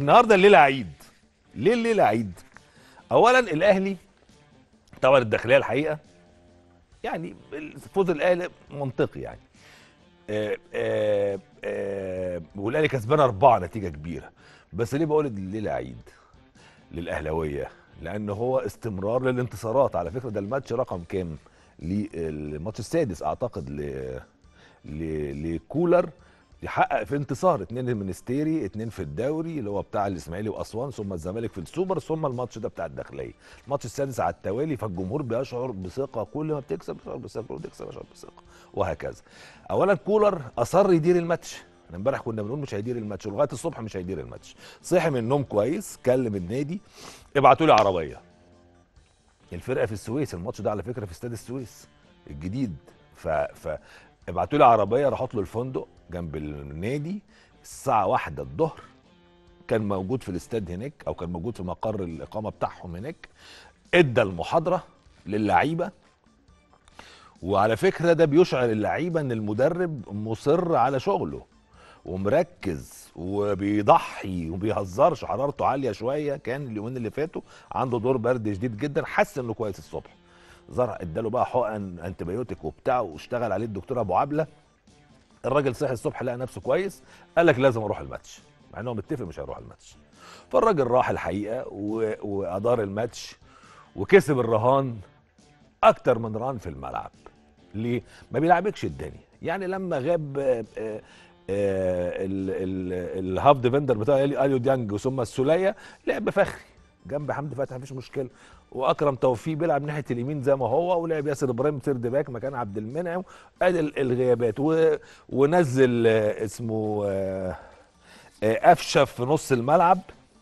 النهارده الليله عيد ليه الليله عيد اولا الاهلي طبعا الداخليه الحقيقه يعني فوز الاهلي منطقي يعني آه، آه، آه، والاهلي كسبان اربعه نتيجه كبيره بس ليه بقول الليله عيد للاهلاويه لان هو استمرار للانتصارات على فكره ده الماتش رقم كام للماتش السادس اعتقد ل ل- لكولر يحقق في انتصار اتنين من ستيري اتنين في الدوري اللي هو بتاع الاسماعيلي واسوان ثم الزمالك في السوبر ثم الماتش ده بتاع الداخليه الماتش السادس على التوالي فالجمهور بيشعر بثقه كل ما بتكسب بيشعر بثقه كل ما بتكسب بيشعر بثقه وهكذا اولا كولر اصر يدير الماتش احنا امبارح كنا بنقول مش هيدير الماتش ولغايه الصبح مش هيدير الماتش صحي من النوم كويس كلم النادي ابعتوا لي عربيه الفرقه في السويس الماتش ده على فكره في استاد السويس الجديد ف ف ابعتوا لي عربيه راحت له الفندق جنب النادي الساعه واحدة الظهر كان موجود في الاستاد هناك او كان موجود في مقر الاقامه بتاعهم هناك ادى المحاضره للعيبه وعلى فكره ده بيشعر اللعيبه ان المدرب مصر على شغله ومركز وبيضحي وبيهزرش حرارته عاليه شويه كان اليومين اللي فاتوا عنده دور برد شديد جدا حس انه كويس الصبح زرع اداله بقى حقن انتبيوتيك وبتاع واشتغل عليه الدكتور ابو عبله الراجل صحي الصبح لقى نفسه كويس قال لك لازم اروح الماتش مع انه متفق مش هيروح الماتش فالراجل راح الحقيقه و... وادار الماتش وكسب الرهان اكتر من رهان في الملعب ليه ما بيلعبكش الدنيا يعني لما غاب آه، آه، آه، ال- ال- الهاف ديفندر بتاع اليو ديانج ثم السوليه لعب فخري جنب حمدي فتحي مفيش مشكله واكرم توفيق بيلعب ناحيه اليمين زي ما هو ولعب ياسر ابراهيم سيرد باك مكان عبد المنعم ادي ال- الغيابات و... ونزل آه، اسمه آه، آه، قفشه في نص الملعب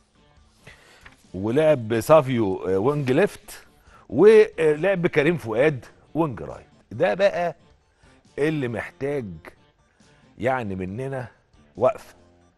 ولعب سافيو آه، وينج ليفت ولعب كريم فؤاد وينج رايت ده بقى اللي محتاج يعني مننا وقفه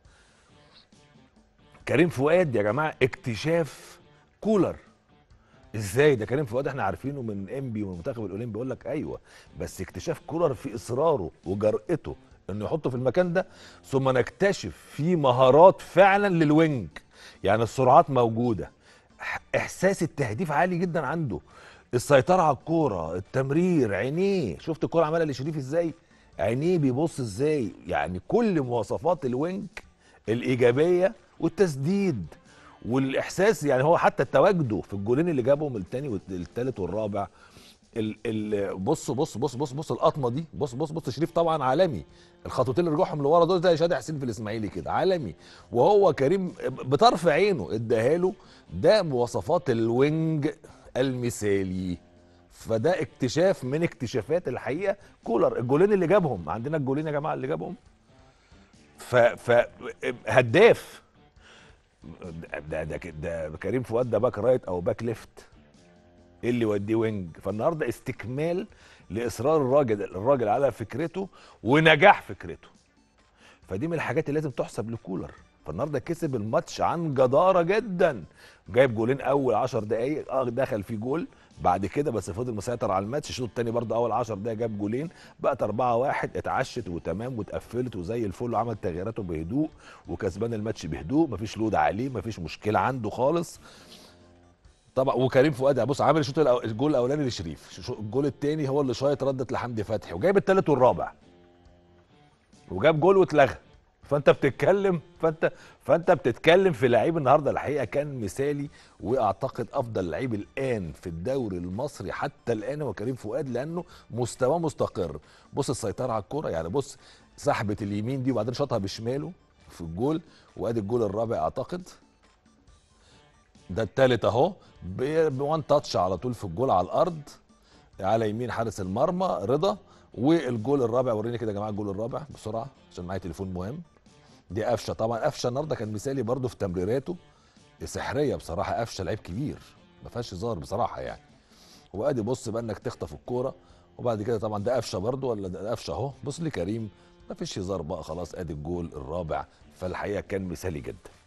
كريم فؤاد يا جماعه اكتشاف كولر ازاي ده كريم فؤاد احنا عارفينه من انبي ومن المنتخب الاولمبي بيقول لك ايوه بس اكتشاف كولر في اصراره وجرأته انه يحطه في المكان ده ثم نكتشف في مهارات فعلا للوينج يعني السرعات موجوده ح- احساس التهديف عالي جدا عنده السيطره على الكوره التمرير عينيه شفت الكوره عملها لشريف ازاي عينيه بيبص ازاي يعني كل مواصفات الوينج الايجابيه والتسديد والاحساس يعني هو حتى تواجده في الجولين اللي جابهم الثاني والثالث والرابع ال ال بص بص بص بص بص القطمه دي بص بص بص شريف طبعا عالمي الخطوتين اللي رجعهم لورا دول زي شادي حسين في الاسماعيلي كده عالمي وهو كريم بطرف عينه اداها له ده مواصفات الوينج المثالي فده اكتشاف من اكتشافات الحقيقه كولر الجولين اللي جابهم عندنا الجولين يا جماعه اللي جابهم ف ف هداف ده ده ده, ده كريم فؤاد ده باك رايت او باك ليفت ايه اللي يوديه وينج فالنهارده استكمال لاصرار الراجل الراجل على فكرته ونجاح فكرته فدي من الحاجات اللي لازم تحسب لكولر فالنهارده كسب الماتش عن جداره جدا جايب جولين اول 10 دقائق اه دخل في جول بعد كده بس فضل مسيطر على الماتش الشوط الثاني برضه اول 10 دقائق جاب جولين بقت 4 1 اتعشت وتمام واتقفلت وزي الفل وعمل تغييراته بهدوء وكسبان الماتش بهدوء مفيش لود عليه مفيش مشكله عنده خالص طبعا وكريم فؤاد بص عامل الشوط الأو- الجول الاولاني لشريف شو- الجول الثاني هو اللي شايط ردت لحمدي فتحي وجايب الثالث والرابع وجاب جول واتلغى فانت بتتكلم فانت فانت بتتكلم في لعيب النهارده الحقيقه كان مثالي واعتقد افضل لعيب الان في الدوري المصري حتى الان هو كريم فؤاد لانه مستواه مستقر بص السيطره على الكوره يعني بص سحبه اليمين دي وبعدين شاطها بشماله في الجول وادي الجول الرابع اعتقد ده التالت اهو ب- بوان تاتش على طول في الجول على الارض على يمين حارس المرمى رضا والجول الرابع وريني كده يا جماعه الجول الرابع بسرعه عشان معايا تليفون مهم دي قفشه طبعا قفشه النهارده كان مثالي برده في تمريراته سحريه بصراحه قفشه لعيب كبير ما فيهاش هزار بصراحه يعني وادي بص بقى انك تخطف الكوره وبعد كده طبعا ده قفشه برده ولا ده قفشه اهو بص لي كريم ما فيش هزار بقى خلاص ادي الجول الرابع فالحقيقه كان مثالي جدا